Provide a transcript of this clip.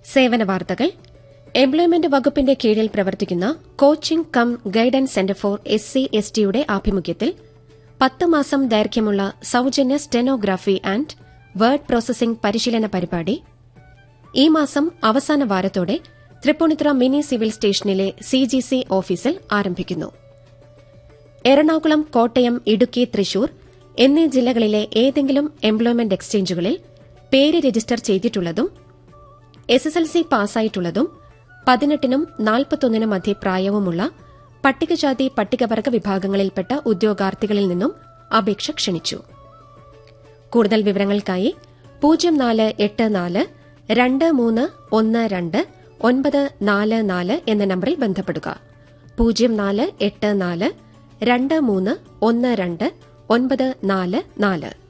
സേവന വാർത്തകൾ എംപ്ലോയ്മെന്റ് വകുപ്പിന്റെ കീഴിൽ പ്രവർത്തിക്കുന്ന coaching cum guidance centre for S C S ടിയുടെ ആഭിമുഖ്യത്തിൽ പത്ത് മാസം ദൈർഘ്യമുള്ള സൌജന്യ സ്റ്റെനോഗ്രാഫി ആൻഡ് വേർഡ് പ്രോസസിംഗ് പരിശീലന പരിപാടി ഈ മാസം അവസാന വാരത്തോടെ തൃപ്പൂണിത്തുറ മിനി സിവിൽ സ്റ്റേഷനിലെ സിജിസി ഓഫീസിൽ ആരംഭിക്കുന്നു എറണാകുളം കോട്ടയം ഇടുക്കി തൃശൂർ എന്നീ ജില്ലകളിലെ ഏതെങ്കിലും എംപ്ലോയ്മെന്റ് എക്സ്ചേഞ്ചുകളിൽ പേര് രജിസ്റ്റർ ചെയ്തിട്ടുള്ളതും എസ് എസ് എൽ സി പാസ്സായിട്ടുള്ളതും പതിനെട്ടിനും നാൽപ്പത്തൊന്നിനും മധ്യ പ്രായവുമുള്ള പട്ടികജാതി പട്ടികവർഗ വിഭാഗങ്ങളിൽപ്പെട്ട ഉദ്യോഗാർത്ഥികളിൽ നിന്നും അപേക്ഷ ക്ഷണിച്ചു കൂടുതൽ വിവരങ്ങൾക്കായി പൂജ്യം നാല് എട്ട് നാല് രണ്ട് മൂന്ന് ഒന്ന് രണ്ട് ഒൻപത് നാല് നാല് എന്ന നമ്പറിൽ ബന്ധപ്പെടുക പൂജ്യം നാല് എട്ട് നാല് രണ്ട് മൂന്ന് ഒന്ന് രണ്ട് ഒൻപത് നാല് നാല്